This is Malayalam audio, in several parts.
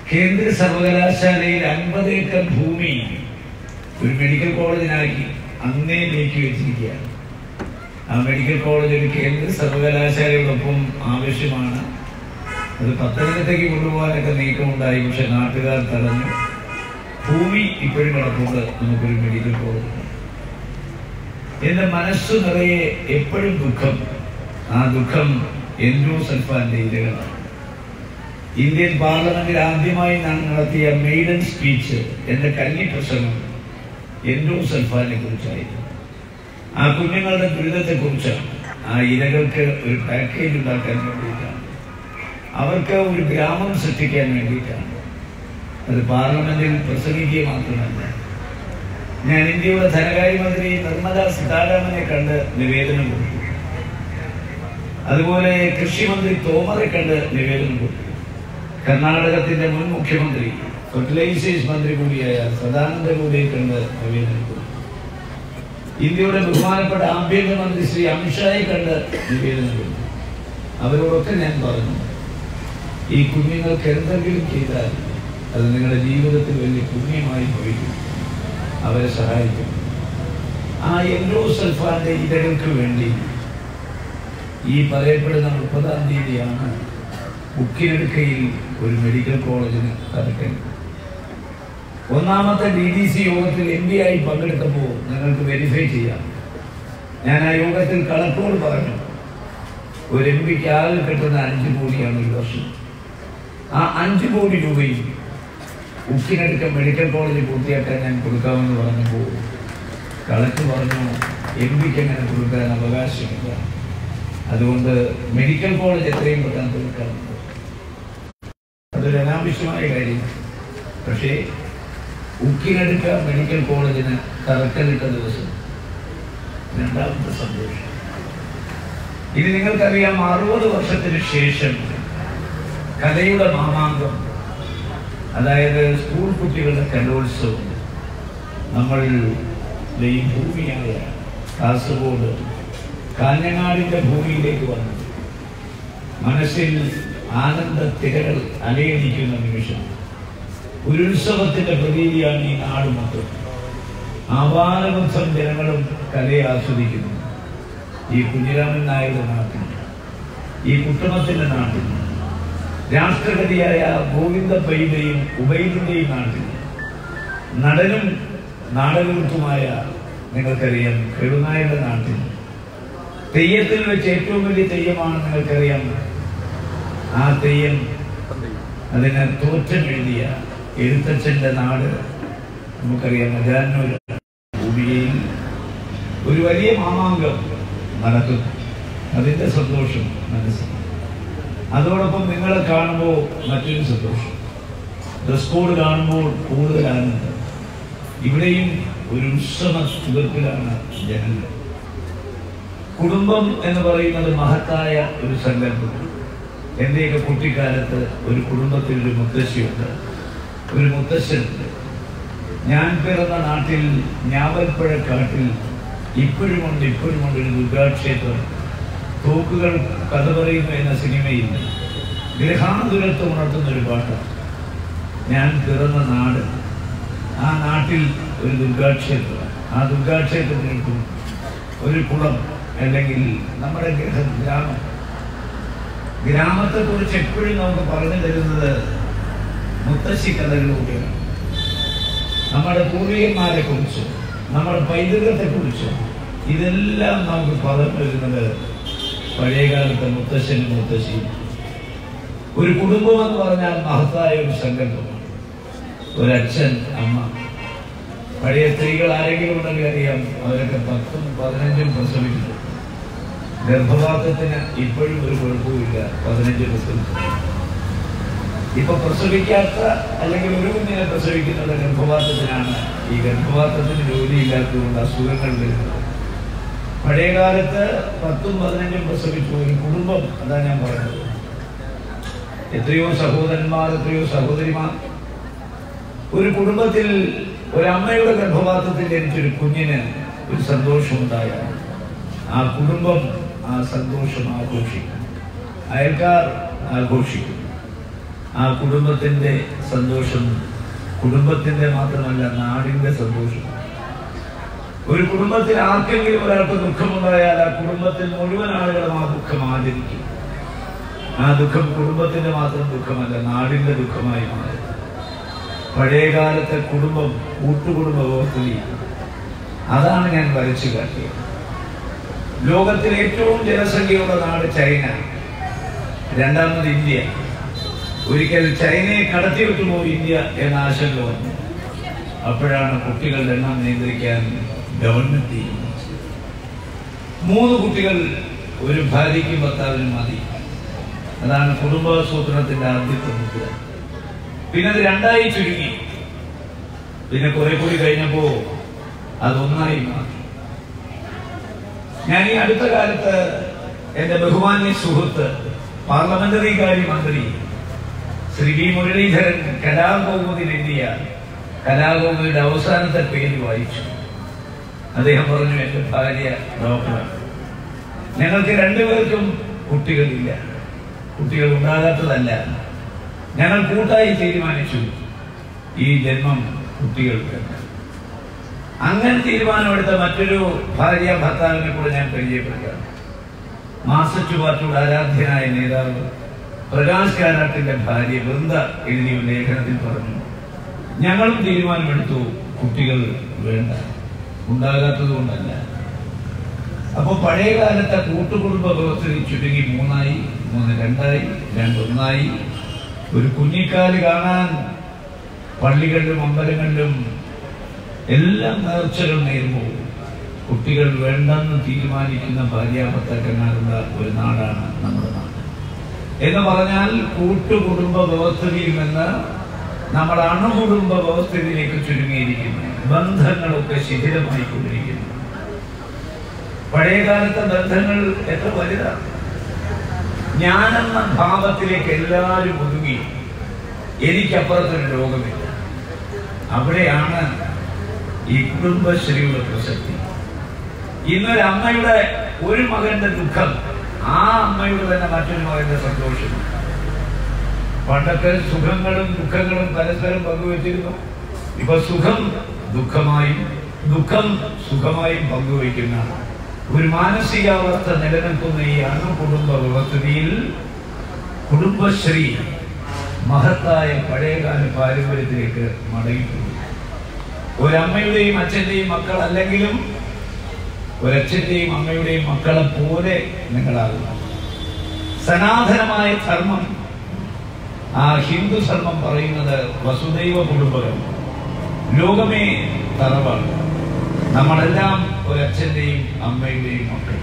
കേന്ദ്ര സർവകലാശാലയിൽ അൻപത് ഏക്കർ ഭൂമി ഒരു മെഡിക്കൽ കോളേജിനാക്കി അന്നേ നീക്കി വെച്ചിരിക്കുകയാണ് ആ മെഡിക്കൽ കോളേജ് ഒരു കേന്ദ്ര സർവകലാശാലയോടൊപ്പം ആവശ്യമാണ് അത് പത്തനംതിട്ടയ്ക്ക് കൊണ്ടുപോകാനൊക്കെ നീക്കമുണ്ടായി പക്ഷെ നാട്ടുകാർ തടഞ്ഞു ഭൂമി ഇപ്പോഴും കിടപ്പുണ്ട് നമുക്കൊരു മെഡിക്കൽ കോളേജ് എന്റെ മനസ്സ് നിറയെ എപ്പോഴും ദുഃഖം ആ ദുഃഖം എൻഡോസൽഫാന്റെ ഇരകളാണ് ഇന്ത്യൻ പാർലമെന്റിൽ ആദ്യമായി ഞാൻ നടത്തിയ മെയ്ഡൻ സ്പീച്ച് എന്റെ കന്നി പ്രസംഗം എൻഡോസൽഫാനെ കുറിച്ചായിരുന്നു ആ കുഞ്ഞുങ്ങളുടെ ദുരിതത്തെ കുറിച്ചാണ് ആ ഇരകൾക്ക് ഒരു പാക്കേജ് ഉണ്ടാക്കാൻ വേണ്ടിയിട്ടാണ് അവർക്ക് ഒരു ഗ്രാമം സൃഷ്ടിക്കാൻ വേണ്ടിയിട്ടാണ് അത് പാർലമെന്റിൽ പ്രസംഗിക്കുക മാത്രമല്ല ഞാൻ ഇന്ത്യയുടെ ധനകാര്യമന്ത്രി നിർമ്മല സീതാരാമനെ കണ്ട് നിവേദനം കൊടുത്തു അതുപോലെ കൃഷിമന്ത്രി തോമറെ കണ്ട് നിവേദനം കൊടുത്തു കർണാടകത്തിന്റെ മുൻ മുഖ്യമന്ത്രി ഫെർട്ടിലൈസേഴ്സ് മന്ത്രി കൂടിയായ സദാനന്ദ ഗൗഡയെ കണ്ട് നിവേദനം കൊടുത്തു ഇന്ത്യയുടെ ബഹുമാനപ്പെട്ട ആഭ്യന്തരമന്ത്രി ശ്രീ അമിത്ഷായെ കണ്ട് നിവേദനം കൊടുത്തു അവരോടൊക്കെ ഞാൻ പറഞ്ഞു ഈ കുഞ്ഞുങ്ങൾക്ക് എന്തെങ്കിലും ചെയ്താൽ അത് നിങ്ങളുടെ ജീവിതത്തിൽ വലിയ പുണ്യമായി ഭവിക്കും അവരെ സഹായിക്കും ആ എൻഡോ സൽഫാന്റെ ഇരകൾക്ക് വേണ്ടി ഈ പറയപ്പെടുന്ന മുപ്പതാം തീയതിയാണ് ഉക്കിനെടുക്കയിൽ ഒരു മെഡിക്കൽ കോളേജിന് തറക്കേണ്ടത് ഒന്നാമത്തെ ഡി ഡി സി യോഗത്തിൽ എം പി ആയി പങ്കെടുത്തപ്പോൾ നിങ്ങൾക്ക് വെരിഫൈ ചെയ്യാം ഞാൻ ആ യോഗത്തിൽ കളക്ടറോട് പറഞ്ഞു ഒരു എം പിക്ക് ആകെ കിട്ടുന്ന അഞ്ച് കോടിയാണ് ഒരു വർഷം ആ അഞ്ച് കോടി രൂപയും ഉക്കിനടുക്ക മെഡിക്കൽ കോളേജ് പൂർത്തിയാക്കാൻ ഞാൻ കൊടുക്കാമെന്ന് പറഞ്ഞപ്പോൾ കളക്ടർ പറഞ്ഞു എം പിക്ക് അങ്ങനെ കൊടുക്കാൻ അവകാശമില്ല അതുകൊണ്ട് മെഡിക്കൽ കോളേജ് എത്രയും പെട്ടെന്ന് തീർക്കാറുണ്ട് അതൊരു അനാവശ്യമായ കാര്യം പക്ഷേ ഉക്കിനടുക്ക മെഡിക്കൽ കോളേജിന് തറക്കല്ലിട്ട ദിവസം രണ്ടാമത്തെ സന്തോഷം ഇനി നിങ്ങൾക്കറിയാം അറുപത് വർഷത്തിന് ശേഷം കലയുടെ മാമാങ്കം അതായത് സ്കൂൾ കുട്ടികളുടെ കലോത്സവം നമ്മൾ ഈ ഭൂമിയായ കാസർഗോഡ് കാഞ്ഞങ്ങാടിന്റെ ഭൂമിയിലേക്ക് വന്നു മനസ്സിൽ ആനന്ദ തിരകൾ അലയടിക്കുന്ന നിമിഷം ഒരു ഉത്സവത്തിന്റെ പ്രതീതിയാണ് ഈ നാട് മൊത്തം ആവാനബന്ധം ജനങ്ങളും കലയെ ആസ്വദിക്കുന്നു ഈ കുഞ്ഞിരാമൻ നായരുടെ നാട്ടിൽ ഈ കുട്ടമത്തിന്റെ നാട്ടിൽ രാഷ്ട്രപതിയായ ഗോവിന്ദ പൈതയും ഉബൈദിന്റെയും നാട്ടിൽ നടനും നാടകൃത്തുമായ നിങ്ങൾക്കറിയാം കെടുനായുടെ നാട്ടിൽ തെയ്യത്തിൽ വെച്ച് ഏറ്റവും വലിയ തെയ്യമാണ് നിങ്ങൾക്കറിയാം ആ തെയ്യം അതിന് തോറ്റം എഴുതിയ എഴുത്തച്ഛന്റെ നാട് നമുക്കറിയാം മജാനൂർ ഭൂമിയിൽ ഒരു വലിയ മാമാങ്കം നടക്കും അതിന്റെ സന്തോഷം മനസ്സിൽ അതോടൊപ്പം നിങ്ങളെ കാണുമ്പോൾ മറ്റൊരു സന്തോഷം ഡ്രസ് കോഡ് കാണുമ്പോൾ കൂടുതൽ ആനന്ദം ഇവിടെയും ഒരു ഉത്സവ സുഖത്തിലാണ് ജനങ്ങൾ കുടുംബം എന്ന് പറയുന്നത് മഹത്തായ ഒരു സങ്കല്പം എന്റെയൊക്കെ കുട്ടിക്കാലത്ത് ഒരു കുടുംബത്തിൽ ഒരു മുത്തശ്ശിയുണ്ട് ഒരു മുത്തശ്ശനുണ്ട് ഞാൻ പിറന്ന നാട്ടിൽ ഞാവൽപ്പഴക്കാട്ടിൽ ഇപ്പോഴുമുണ്ട് ഇപ്പോഴുമുണ്ട് ഒരു ദുർഗാക്ഷേത്രം തോക്കുകൾ കഥ പറയുന്നു എന്ന സിനിമയിൽ ഗ്രഹാതുരത്വം ഉണർത്തുന്ന ഒരു പാട്ട് ഞാൻ പിറന്ന നാട് ആ നാട്ടിൽ ഒരു ദുർഗാക്ഷേത്രം ആ ദുർഗാക്ഷേത്രത്തിനും ഒരു കുളം അല്ലെങ്കിൽ നമ്മുടെ ഗ്രഹ- ഗ്രാമം ഗ്രാമത്തെ കുറിച്ച് എപ്പോഴും നമുക്ക് പറഞ്ഞു തരുന്നത് മുത്തശ്ശി കഥകളിലൂടെയാണ് നമ്മുടെ പൂർവികന്മാരെ കുറിച്ച് നമ്മുടെ പൈതൃകത്തെ കുറിച്ച് ഇതെല്ലാം നമുക്ക് പറഞ്ഞു തരുന്നത് പഴയകാലത്തെ മുത്തശ്ശനും മുത്തശ്ശിയും ഒരു കുടുംബം എന്ന് പറഞ്ഞാൽ മഹത്തായ ഒരു സങ്കല്പമാണ് ഒരച്ഛൻ അമ്മ പഴയ സ്ത്രീകൾ ആരെങ്കിലും ഉണ്ടെങ്കിൽ അറിയാം അവരൊക്കെ പത്തും പതിനഞ്ചും പ്രസവിച്ചു ഗർഭപാത്രത്തിന് ഇപ്പോഴും ഒരു കുഴപ്പമില്ല പതിനഞ്ച് പത്തും ഇപ്പൊ പ്രസവിക്കാത്ത അല്ലെങ്കിൽ ഒരു കുഞ്ഞിനെ പ്രസവിക്കുന്നത് ഗർഭപാത്രത്തിനാണ് ഈ ഗർഭപാത്രത്തിന് ജോലിയില്ലാത്തതുകൊണ്ട് അസുഖങ്ങൾ വരുന്നത് പഴയ കാലത്ത് പത്തും പതിനഞ്ചും പ്രസവിച്ചു ഒരു കുടുംബം അതാ ഞാൻ പറഞ്ഞത് എത്രയോ സഹോദരന്മാർ എത്രയോ സഹോദരിമാർ ഒരു കുടുംബത്തിൽ ഒരമ്മയുടെ ഗർഭപാത്രത്തിൽ ജനിച്ചൊരു കുഞ്ഞിന് ഒരു സന്തോഷമുണ്ടായാൽ ആ കുടുംബം ആ സന്തോഷം ആഘോഷിക്കും അയൽക്കാർ ആഘോഷിക്കും ആ കുടുംബത്തിന്റെ സന്തോഷം കുടുംബത്തിന്റെ മാത്രമല്ല നാടിന്റെ സന്തോഷം ഒരു കുടുംബത്തിൽ ആർക്കെങ്കിലും ഒരാൾക്ക് ദുഃഖമുണ്ടായാൽ ആ കുടുംബത്തിൽ മുഴുവൻ ആളുകളും ആ ദുഃഖം ആചരിക്കും ആ ദുഃഖം കുടുംബത്തിന്റെ മാത്രം ദുഃഖമല്ല നാടിന്റെ ദുഃഖമായി മാറും പഴയകാലത്തെ കുടുംബം കൂട്ടുകുടുംബ വ്യവസ്ഥയിൽ അതാണ് ഞാൻ വരച്ചു കാട്ടിയത് ലോകത്തിൽ ഏറ്റവും ജനസംഖ്യയുള്ള നാട് ചൈന രണ്ടാമത് ഇന്ത്യ ഒരിക്കൽ ചൈനയെ കടത്തിവിട്ടുമോ ഇന്ത്യ എന്ന ആശങ്ക വന്നു അപ്പോഴാണ് കുട്ടികളുടെ എണ്ണം നിയന്ത്രിക്കാൻ ഗവൺമെന്റ് തീരുമാനിച്ചത് മൂന്ന് കുട്ടികൾ ഒരു ഭാര്യയ്ക്കും ഭർത്താവിനും മതി അതാണ് കുടുംബാസൂത്രണത്തിന്റെ ആദ്യത്തെ മുദ്ര പിന്നെ അത് രണ്ടായി ചുരുങ്ങി പിന്നെ കുറെ കൂടി കഴിഞ്ഞപ്പോ അതൊന്നായി മാറി ഞാൻ ഈ അടുത്ത കാലത്ത് എന്റെ ബഹുമാന്യ സുഹൃത്ത് പാർലമെന്ററി കാര്യ മന്ത്രി ശ്രീ വി മുരളീധരൻ കലാകൗമുദിൽ ഇന്ത്യ കലാകൗമുദിയുടെ അവസാനത്തെ പേര് വായിച്ചു അദ്ദേഹം പറഞ്ഞു എന്റെ ഭാര്യ ഡോക്ടറാണ് ഞങ്ങൾക്ക് രണ്ടുപേർക്കും കുട്ടികളില്ല കുട്ടികൾ ഉണ്ടാകാത്തതല്ല ഞങ്ങൾ കൂട്ടായി തീരുമാനിച്ചു ഈ ജന്മം കുട്ടികൾക്ക് അങ്ങനെ തീരുമാനമെടുത്ത മറ്റൊരു ഭാര്യ ഭർത്താവിനെ കൂടെ ഞാൻ പരിചയപ്പെടുത്താം മാസച്ചു പാർട്ടിയുടെ ആരാധ്യനായ നേതാവ് പ്രകാശ് കാരാട്ടിന്റെ ഭാര്യ വൃന്ദ എഴുതിയ ഒരു ലേഖനത്തിൽ പറഞ്ഞു ഞങ്ങളും തീരുമാനമെടുത്തു കുട്ടികൾ വേണ്ട ഉണ്ടാകാത്തത് കൊണ്ടല്ല അപ്പൊ പഴയ കാലത്തെ കൂട്ടുകുടുംബ വ്യവസ്ഥയിൽ ചുരുങ്ങി മൂന്നായി മൂന്ന് രണ്ടായി രണ്ടൊന്നായി ഒരു കുഞ്ഞിക്കാല് കാണാൻ പള്ളികളിലും അമ്പലങ്ങളിലും എല്ലാം നേർച്ചകൾ നേരുമ്പോൾ കുട്ടികൾ വേണ്ടെന്ന് തീരുമാനിക്കുന്ന ഭാര്യാഭർത്താക്കന്മാരുള്ള ഒരു നാടാണ് നമ്മുടെ നാട് എന്ന് പറഞ്ഞാൽ കൂട്ടുകുടുംബ വ്യവസ്ഥയിൽ നിന്ന് നമ്മൾ അണുകുടുംബ വ്യവസ്ഥയിലേക്ക് ചുരുങ്ങിയിരിക്കുന്നു ബന്ധങ്ങളൊക്കെ ശിഥിലമായി കൊണ്ടിരിക്കുന്നു പഴയകാലത്തെ ബന്ധങ്ങൾ എത്ര വലുതാണ് ഞാനെന്ന ഭാവത്തിലേക്ക് എല്ലാവരും ഒതുങ്ങി എനിക്കപ്പുറത്തൊരു ലോകമില്ല അവിടെയാണ് ഈ കുടുംബശ്രീയുടെ പ്രസക്തി ഇന്നൊരു അമ്മയുടെ ഒരു മകന്റെ ദുഃഖം ആ അമ്മയുടെ തന്നെ മറ്റൊരു മകന്റെ സന്തോഷം പണ്ടൊക്കെ സുഖങ്ങളും ദുഃഖങ്ങളും പരസ്പരം പങ്കുവച്ചിരുന്നു ഇപ്പൊ സുഖം ദുഃഖമായും ദുഃഖം സുഖമായും പങ്കുവയ്ക്കുന്ന ഒരു മാനസികാവസ്ഥ നിലനിൽക്കുന്ന ഈ അണു കുടുംബ വ്യവസ്ഥിതിയിൽ കുടുംബശ്രീ മഹത്തായ പഴയകാല പാരമ്പര്യത്തിലേക്ക് മടങ്ങിപ്പോയി ഒരമ്മയുടെയും അച്ഛന്റെയും മക്കൾ അല്ലെങ്കിലും ഒരച്ഛന്റെയും അമ്മയുടെയും മക്കളെ പോലെ നിങ്ങളാകുന്നു സനാതനമായ ധർമ്മം ആ ഹിന്ദു ധർമ്മം പറയുന്നത് വസുദൈവ കുടുംബകം ലോകമേ തറവാണ് നമ്മളെല്ലാം ഒരച്ഛന്റെയും അമ്മയുടെയും മക്കൾ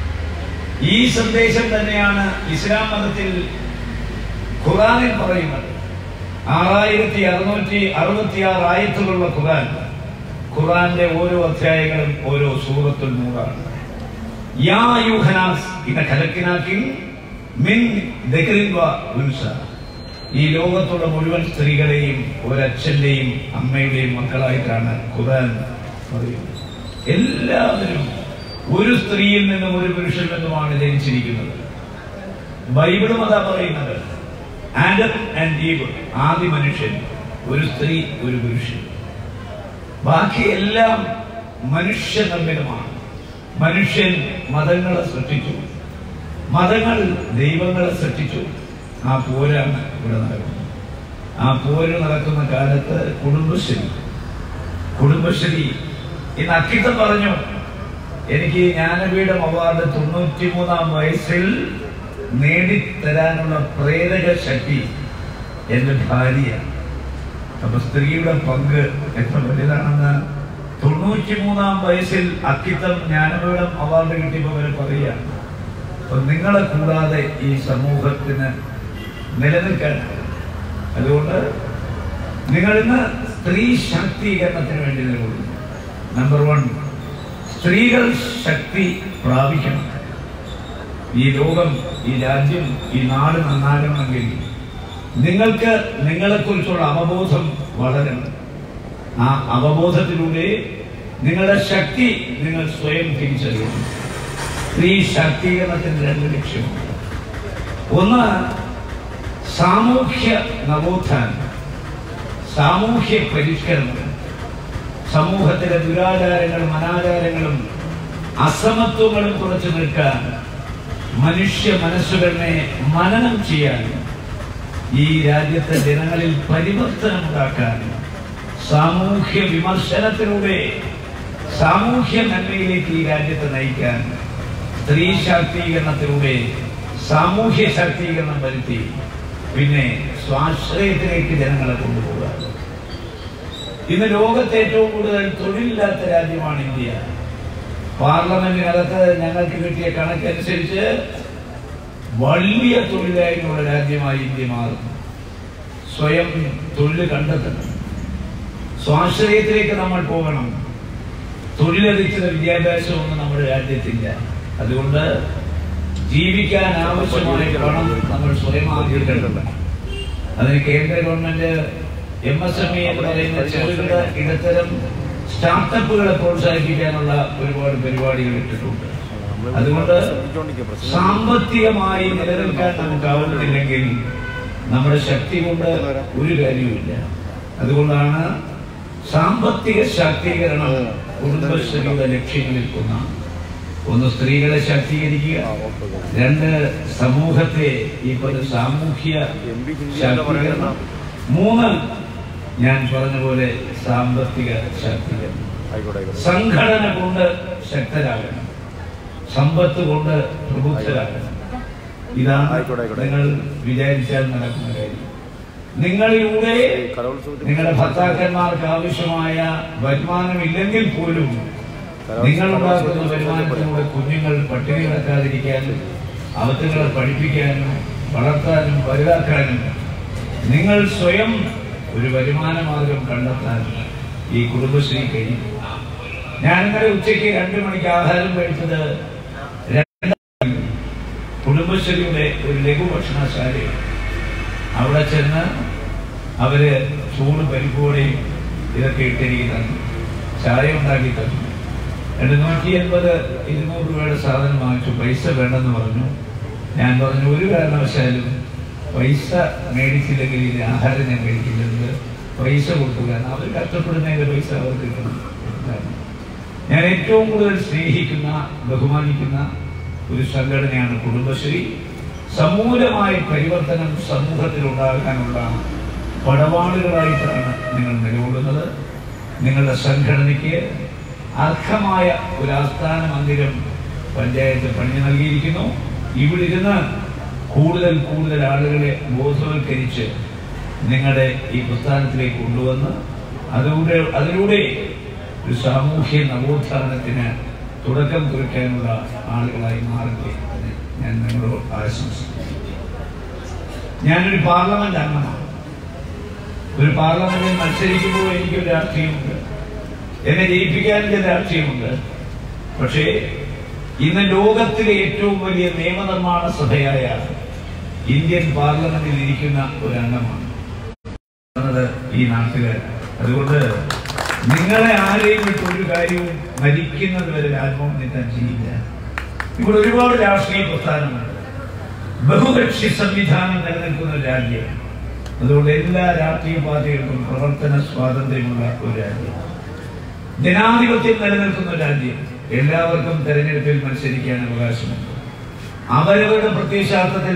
ഈ സന്ദേശം തന്നെയാണ് ഇസ്ലാം മതത്തിൽ ഖുറാനിൽ പറയുന്നത് ആറായിരത്തി അറുന്നൂറ്റി അറുപത്തി ആറ് ആയത്തുകളുള്ള ഖുറാൻ ഖുറാന്റെ ഓരോ അധ്യായങ്ങളും ഓരോ സൂറത്തുൽ നൂറാണ് യാ യൂഹനാസ് ഇന്ന ഖലക്കിനാക്കിൻ മിൻ ദക്രിൻ വ ഉൻസ ഈ ലോകത്തുള്ള മുഴുവൻ സ്ത്രീകളെയും ഒരച്ഛന്റെയും അമ്മയുടെയും മക്കളായിട്ടാണ് ഖുറാൻ പറയുന്നത് എല്ലാവരും ഒരു സ്ത്രീയിൽ നിന്നും ഒരു പുരുഷനിൽ നിന്നുമാണ് ജനിച്ചിരിക്കുന്നത് ബൈബിളും അതാ പറയുന്നത് ആഡം ആൻഡ് ഈവ് ആദ്യ മനുഷ്യൻ ഒരു സ്ത്രീ ഒരു പുരുഷൻ ബാക്കി എല്ലാം മനുഷ്യ നിർമ്മിതമാണ് മനുഷ്യൻ മതങ്ങളെ സൃഷ്ടിച്ചു മതങ്ങൾ ദൈവങ്ങളെ സൃഷ്ടിച്ചു ആ പോരാണ് ഇവിടെ നടക്കുന്നത് ആ പോര് നടക്കുന്ന കാലത്ത് കുടുംബശ്രീ കുടുംബശ്രീ ഇന്ന് അക്കിത്തം പറഞ്ഞു എനിക്ക് ജ്ഞാനപീഠം അവാർഡ് തൊണ്ണൂറ്റിമൂന്നാം വയസ്സിൽ നേടിത്തരാനുള്ള പ്രേരക ശക്തി എന്റെ ഭാര്യ അപ്പൊ സ്ത്രീയുടെ പങ്ക് എത്ര വലുതാണെന്ന് തൊണ്ണൂറ്റിമൂന്നാം വയസ്സിൽ അക്കിത്തം ജ്ഞാനപീഠം അവാർഡ് കിട്ടിയപ്പോൾ അവർ പറയുകയാണ് അപ്പൊ നിങ്ങളെ കൂടാതെ ഈ സമൂഹത്തിന് നിലനിൽക്കാൻ അതുകൊണ്ട് നിങ്ങൾ ഇന്ന് സ്ത്രീ ശാക്തീകരണത്തിന് വേണ്ടി നിലകൊള്ളുന്നു നമ്പർ വൺ സ്ത്രീകൾ ശക്തി പ്രാപിക്കണം ഈ ലോകം ഈ രാജ്യം ഈ നാട് നന്നാകണമെങ്കിൽ നിങ്ങൾക്ക് നിങ്ങളെക്കുറിച്ചുള്ള അവബോധം വളരണം ആ അവബോധത്തിലൂടെ നിങ്ങളുടെ ശക്തി നിങ്ങൾ സ്വയം തിരിച്ചറിയണം സ്ത്രീ ശാക്തീകരണത്തിന് രണ്ട് ലക്ഷ്യമുണ്ട് ഒന്ന് സാമൂഹ്യ നവോത്ഥാനം സാമൂഹ്യ പരിഷ്കരണം സമൂഹത്തിലെ ദുരാചാരങ്ങളും അനാചാരങ്ങളും അസമത്വങ്ങളും കുറച്ചു നിൽക്കാൻ മനുഷ്യ മനസ്സുകളെ മനനം ചെയ്യാൻ ഈ രാജ്യത്തെ ജനങ്ങളിൽ പരിവർത്തനം ഉണ്ടാക്കാൻ സാമൂഹ്യ വിമർശനത്തിലൂടെ സാമൂഹ്യ നന്മയിലേക്ക് ഈ രാജ്യത്തെ നയിക്കാൻ സ്ത്രീ ശാക്തീകരണത്തിലൂടെ സാമൂഹ്യ ശാക്തീകരണം വരുത്തി പിന്നെ സ്വാശ്രയത്തിലേക്ക് ജനങ്ങളെ കൊണ്ടുപോകുക ഇന്ന് ലോകത്തെ ഏറ്റവും കൂടുതൽ തൊഴിലില്ലാത്ത രാജ്യമാണ് ഇന്ത്യ പാർലമെന്റിനകത്ത് ഞങ്ങൾക്ക് കിട്ടിയ കണക്കനുസരിച്ച് വലിയ തൊഴിലായ്മയുള്ള രാജ്യമായി ഇന്ത്യ മാറുന്നു സ്വയം തൊഴിൽ കണ്ടെത്തണം സ്വാശ്രയത്തിലേക്ക് നമ്മൾ പോകണം തൊഴിലധിഷ്ഠിത വിദ്യാഭ്യാസമൊന്നും നമ്മുടെ രാജ്യത്തില്ല അതുകൊണ്ട് ജീവിക്കാൻ ആവശ്യമായ പണം നമ്മൾ സ്വയം ആർജിക്കേണ്ടത് അതിന് കേന്ദ്ര government M S M E എന്ന് പറയുന്ന ചെറുകിട ഇടത്തരം സ്റ്റാർട്ടപ്പുകളെ പ്രോത്സാഹിപ്പിക്കാനുള്ള ഒരുപാട് പരിപാടികൾ ഇട്ടിട്ടുണ്ട് അതുകൊണ്ട് സാമ്പത്തികമായി നിലനിൽക്കാൻ നമുക്കാവുന്നില്ലെങ്കിൽ നമ്മുടെ ശക്തി കൊണ്ട് ഒരു കാര്യവുമില്ല അതുകൊണ്ടാണ് സാമ്പത്തിക ശാക്തീകരണം കുടുംബശ്രീയുടെ ലക്ഷ്യങ്ങളിൽ ഒന്നാണ് ഒന്ന് സ്ത്രീകളെ ശാക്തീകരിക്കുക രണ്ട് സമൂഹത്തെ ഈ പറഞ്ഞ സാമൂഹ്യ ശാക്തീകരണം മൂന്ന് ഞാൻ പറഞ്ഞ പോലെ സാമ്പത്തിക ശാക്തീകരണം സംഘടന കൊണ്ട് ശക്തരാകണം സമ്പത്ത് കൊണ്ട് പ്രബുദ്ധരാകണം ഇതാണ് ആയിക്കോട്ടെ, ആയിക്കോട്ടെ. നിങ്ങൾ വിചാരിച്ചാൽ നടക്കുന്ന കാര്യം നിങ്ങളിലൂടെ നിങ്ങളുടെ ഭർത്താക്കന്മാർക്ക് ആവശ്യമായ വരുമാനമില്ലെങ്കിൽ പോലും നിങ്ങൾ ഉണ്ടാക്കുന്ന വരുമാനത്തിലൂടെ കുഞ്ഞുങ്ങൾ പട്ടിണി കിടക്കാതിരിക്കാനും അവത്തുങ്ങളെ പഠിപ്പിക്കാനും വളർത്താനും വലുതാക്കാനും നിങ്ങൾ സ്വയം ഒരു വരുമാന മാർഗം കണ്ടെത്താൻ ഈ കുടുംബശ്രീ കഴിയും ഞാൻ ഇന്നലെ ഉച്ചയ്ക്ക് രണ്ടു മണിക്ക് ആഹാരം കഴിച്ചത് രണ്ടാം കുടുംബശ്രീയുടെ ഒരു ലഘു ഭക്ഷണശാലയാണ് അവിടെ ചെന്ന് അവര് ചൂട് പരിപ്പോടെയും ഇതൊക്കെ ഇട്ടെനിക്ക് തന്നു ചായ ഉണ്ടാക്കി തന്നു രണ്ട് നൂറ്റി എൺപത് ഇരുന്നൂറ് രൂപയുടെ സാധനം വാങ്ങിച്ചു പൈസ വേണ്ടെന്ന് പറഞ്ഞു ഞാൻ പറഞ്ഞു ഒരു കാരണവശാലും പൈസ മേടിച്ചില്ലെങ്കിൽ ഇത് ആഹാരം ഞാൻ കഴിക്കില്ലെന്ന് പൈസ കൊടുക്കുക അവർ കഷ്ടപ്പെടുന്നതിന്റെ പൈസ അവർക്ക് കിട്ടണം ഞാൻ ഏറ്റവും കൂടുതൽ സ്നേഹിക്കുന്ന ബഹുമാനിക്കുന്ന ഒരു സംഘടനയാണ് കുടുംബശ്രീ സമൂലമായ പരിവർത്തനം സമൂഹത്തിൽ ഉണ്ടാകാനുള്ള പടവാളുകളായിട്ടാണ് നിങ്ങൾ നിലകൊള്ളുന്നത് നിങ്ങളുടെ സംഘടനയ്ക്ക് അർഹമായ ഒരു ആസ്ഥാന മന്ദിരം പഞ്ചായത്ത് പണിഞ്ഞു നൽകിയിരിക്കുന്നു ഇവിടെ ഇരുന്ന് കൂടുതൽ കൂടുതൽ ആളുകളെ ബോധവൽക്കരിച്ച് നിങ്ങളുടെ ഈ പ്രസ്ഥാനത്തിലേക്ക് കൊണ്ടുവന്ന് അതിലൂടെ അതിലൂടെ ഒരു സാമൂഹ്യ നവോത്ഥാനത്തിന് തുടക്കം കുറിക്കാനുള്ള ആളുകളായി മാറട്ടെ എന്ന് ഞാൻ നിങ്ങളോട് ആശംസിക്കുന്നു ഞാനൊരു പാർലമെന്റ് അംഗമാണ് ഒരു പാർലമെന്റിൽ മത്സരിക്കുമ്പോൾ എനിക്കൊരു രാഷ്ട്രീയമുണ്ട് എന്നെ ജയിപ്പിക്കാൻ ചില രാഷ്ട്രീയമുണ്ട് പക്ഷേ ഇന്ന് ലോകത്തിലെ ഏറ്റവും വലിയ നിയമനിർമ്മാണ സഭയായ ഇന്ത്യൻ പാർലമെന്റിൽ ഇരിക്കുന്ന ഒരു അംഗമാണ് എന്നത് ഈ നാട്ടുകാർ അതുകൊണ്ട് നിങ്ങളെ ആരെയും വിട്ട് ഒരു കാര്യവും മരിക്കുന്നത് വരെ രാജ്ഭവൻ നീക്കാൻ ചെയ്യില്ല ഇവിടെ ഒരുപാട് രാഷ്ട്രീയ പ്രസ്ഥാനങ്ങളുണ്ട് ബഹുകക്ഷി സംവിധാനം നിലനിൽക്കുന്ന ഒരു രാജ്യം അതുകൊണ്ട് എല്ലാ രാഷ്ട്രീയ പാർട്ടികൾക്കും പ്രവർത്തന സ്വാതന്ത്ര്യമുള്ള ഒരു രാജ്യം ജനാധിപത്യം നിലനിൽക്കുന്ന ഒരു രാജ്യം എല്ലാവർക്കും തെരഞ്ഞെടുപ്പിൽ മത്സരിക്കാൻ അവകാശമുണ്ട് അവരവരുടെ പ്രത്യയശാസ്ത്രത്തിൽ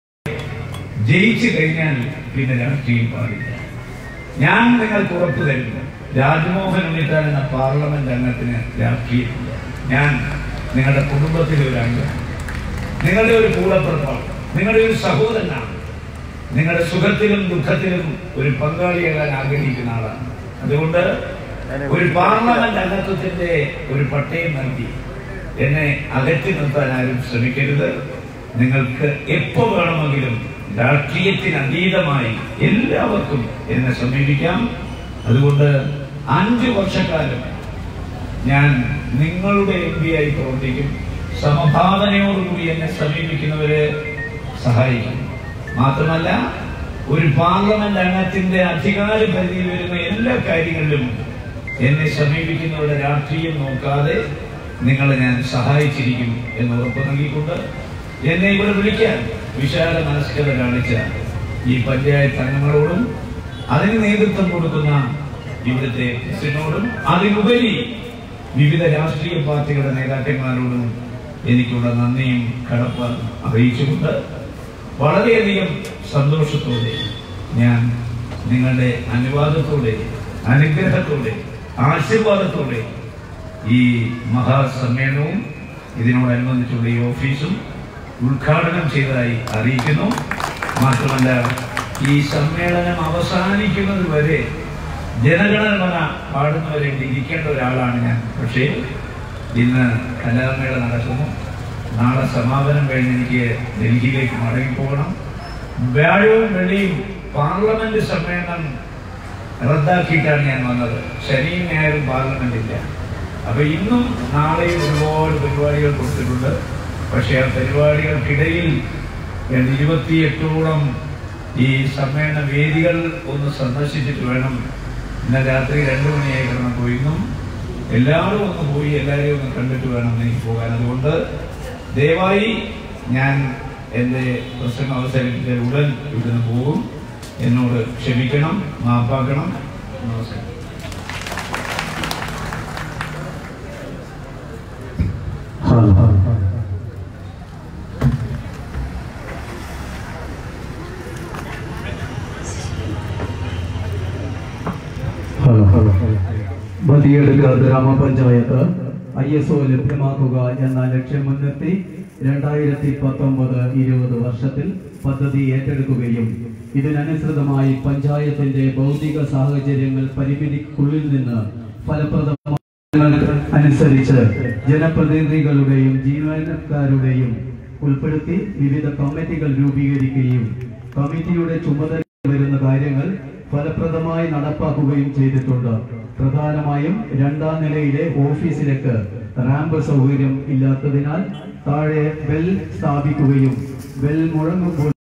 ജയിച്ചു കഴിഞ്ഞാൽ പിന്നെ രാഷ്ട്രീയം പാടില്ല ഞാൻ നിങ്ങൾക്ക് ഉറപ്പു തരുന്നു രാജ്മോഹൻ ഉണ്ണിത്താൻ എന്ന പാർലമെന്റ് അംഗത്തിന് രാഷ്ട്രീയമില്ല ഞാൻ നിങ്ങളുടെ കുടുംബത്തിലെ ഒരു അംഗം നിങ്ങളുടെ ഒരു കൂടപ്പുറപ്പാണ് നിങ്ങളുടെ ഒരു സഹോദരനാണ് നിങ്ങളുടെ സുഖത്തിലും ദുഃഖത്തിലും ഒരു പങ്കാളിയാകാൻ ആഗ്രഹിക്കുന്ന ആളാണ് അതുകൊണ്ട് ഒരു പാർലമെന്റ് അംഗത്വത്തിന്റെ ഒരു പട്ടയം നൽകി എന്നെ അകറ്റി നിർത്താൻ ആരും ശ്രമിക്കരുത് നിങ്ങൾക്ക് എപ്പോ വേണമെങ്കിലും രാഷ്ട്രീയത്തിന് അതീതമായി എല്ലാവർക്കും എന്നെ സമീപിക്കാം അതുകൊണ്ട് അഞ്ചു വർഷക്കാലം ഞാൻ നിങ്ങളുടെ എം പി ആയി പ്രവർത്തിക്കും സമഭാവനയോടുകൂടി എന്നെ സമീപിക്കുന്നവരെ സഹായിക്കും മാത്രമല്ല ഒരു പാർലമെന്റ് അംഗത്തിന്റെ അധികാര പരിധിയിൽ വരുന്ന എല്ലാ കാര്യങ്ങളിലും എന്നെ സമീപിക്കുന്നവരുടെ രാഷ്ട്രീയം നോക്കാതെ നിങ്ങളെ ഞാൻ സഹായിച്ചിരിക്കും എന്ന് ഉറപ്പ് നൽകിക്കൊണ്ട് എന്നെ ഇവിടെ വിളിക്കാൻ വിശാല മനസ്കത കാണിച്ച ഈ പഞ്ചായത്ത് അംഗങ്ങളോടും അതിന് നേതൃത്വം കൊടുക്കുന്ന ഇവിടുത്തെ പ്രസിഡന്റിനോടും അതിലുപരി വിവിധ രാഷ്ട്രീയ പാർട്ടികളുടെ നേതാക്കന്മാരോടും എനിക്കുള്ള നന്ദിയും കടപ്പാടും അറിയിച്ചുകൊണ്ട് വളരെയധികം സന്തോഷത്തോടെ ഞാൻ നിങ്ങളുടെ അനുവാദത്തോടെ അനുഗ്രഹത്തോടെ ആശീർവാദത്തോടെ ഈ മഹാസമ്മേളനവും ഇതിനോടനുബന്ധിച്ചുള്ള ഈ ഓഫീസും ഉദ്ഘാടനം ചെയ്തതായി അറിയിക്കുന്നു മാത്രമല്ല ഈ സമ്മേളനം അവസാനിക്കുന്നത് വരെ ജനഗണമന പാടുന്നവരെ ഇവിടെ ഇരിക്കേണ്ട ഒരാളാണ് ഞാൻ പക്ഷേ ഇന്ന് കലാമേള നടക്കുന്നു നാളെ സമാപനം കഴിഞ്ഞ് എനിക്ക് ഡൽഹിയിലേക്ക് മടങ്ങിപ്പോകണം വ്യാഴവും വെള്ളിയും പാർലമെന്റ് സമ്മേളനം റദ്ദാക്കിയിട്ടാണ് ഞാൻ വന്നത് ശനിയും ഞായറും പാർലമെന്റ് ഇല്ല അപ്പൊ ഇന്നും നാളെയും ഒരുപാട് പരിപാടികൾ കൊടുത്തിട്ടുണ്ട് പക്ഷെ ആ പരിപാടികൾക്കിടയിൽ ഞാൻ ഇരുപത്തിയെട്ടോളം ഈ സമ്മേളന വേദികൾ ഒന്ന് സന്ദർശിച്ചിട്ട് വേണം ഇന്ന് രാത്രി രണ്ടു മണിയായി കിടന്നു പോയി ഇന്നും എല്ലാവരും ഒന്ന് പോയി എല്ലാവരെയും ഒന്ന് കണ്ടിട്ട് വേണം എനിക്ക് പോകാൻ അതുകൊണ്ട് ദയവായി ഞാൻ എൻ്റെ പ്രസംഗം അവസരിപ്പിച്ച ഉടൻ ഇവിടുന്ന് പോകും എന്നോട് ക്ഷമിക്കണം മാപ്പാക്കണം നമസ്കാരം ഹലോ ഹലോ ഹലോ ബദിയെടുക്ക ഗ്രാമപഞ്ചായത്ത് ഐ എസ് ഒ ലഭ്യമാക്കുക എന്ന ലക്ഷ്യം മുൻനിർത്തി രണ്ടായിരത്തി പത്തൊമ്പത് ഇരുപത് വർഷത്തിൽ പദ്ധതി ഏറ്റെടുക്കുകയും ഇതിനനുസൃതമായി പഞ്ചായത്തിന്റെ ഭൗതിക സാഹചര്യങ്ങൾ പരിമിതിക്കുള്ളിൽ നിന്ന് ഫലപ്രദമായി അനുസരിച്ച് ജനപ്രതിനിധികളുടെയും ജീവനക്കാരുടെയും ഉൾപ്പെടുത്തി വിവിധ കമ്മിറ്റികൾ രൂപീകരിക്കുകയും കമ്മിറ്റിയുടെ ചുമതല വരുന്ന കാര്യങ്ങൾ ഫലപ്രദമായി നടപ്പാക്കുകയും ചെയ്തിട്ടുണ്ട് പ്രധാനമായും രണ്ടാം നിലയിലെ ഓഫീസിലേക്ക് റാമ്പ് സൗകര്യം ഇല്ലാത്തതിനാൽ താഴെ ബെൽ സ്ഥാപിക്കുകയും ബെൽ മുഴങ്ങുമ്പോൾ